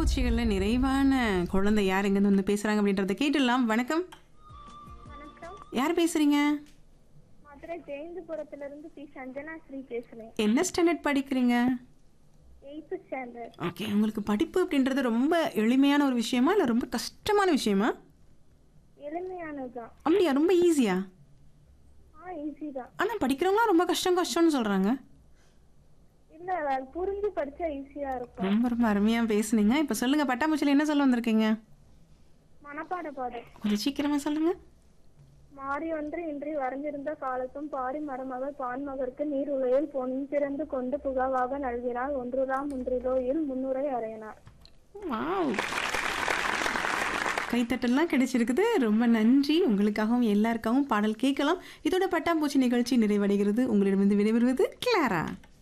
பட்டாம்பூச்சிகள்ல நிறைவான குழந்தை யார் எங்கேருந்து வந்து பேசுறாங்க அப்படின்றத கேட்டுடலாம் வணக்கம் வணக்கம் யார் பேசுறீங்க மதுரை ஜெயந்திபுரத்துல இருந்து பி சஞ்சனா ஸ்ரீ பேசுறேன் என்ன ஸ்டாண்டர்ட் படிக்கிறீங்க எயித்து ஸ்டாண்டர்ட் ஓகே உங்களுக்கு படிப்பு அப்படின்றது ரொம்ப எளிமையான ஒரு விஷயமா இல்லை ரொம்ப கஷ்டமான விஷயமா எளிமையானதுதான் அப்படியா ரொம்ப ஈஸியா ஆ ஈஸி தான் ஆனால் படிக்கிறவங்களாம் ரொம்ப கஷ்டம் கஷ்டம்னு சொல்கிறாங்க இல்ல அது புரிஞ்சு படிச்சா ஈஸியா இருக்கும் ரொம்ப ரொம்ப அருமையாக பேசுனீங்க இப்போ சொல்லுங்கள் பட்டாம்பூச்சியில் என்ன சொல்ல வந்திருக்கீங்க மனப்பாட பாடம் கொஞ்சம் சீக்கிரமாக சொல்லுங்கள் மாறி ஒன்று இன்றி வரைஞ்சிருந்த காலத்தும் பாரி மருமகள் பான்மகற்கு நீர் உலையில் பொன்திறந்து கொண்டு புகாவாக நல்கினார் ஒன்றுதாம் ஒன்றிலோயில் முன்னுரை அறையினார் வாவ் கைத்தட்டல்லாம் கிடைச்சிருக்குது ரொம்ப நன்றி உங்களுக்காகவும் எல்லாருக்காகவும் பாடல் கேட்கலாம் இதோட பட்டாம்பூச்சி நிகழ்ச்சி நிறைவடைகிறது உங்களிடமிருந்து விடைபெறுவது கிளாரா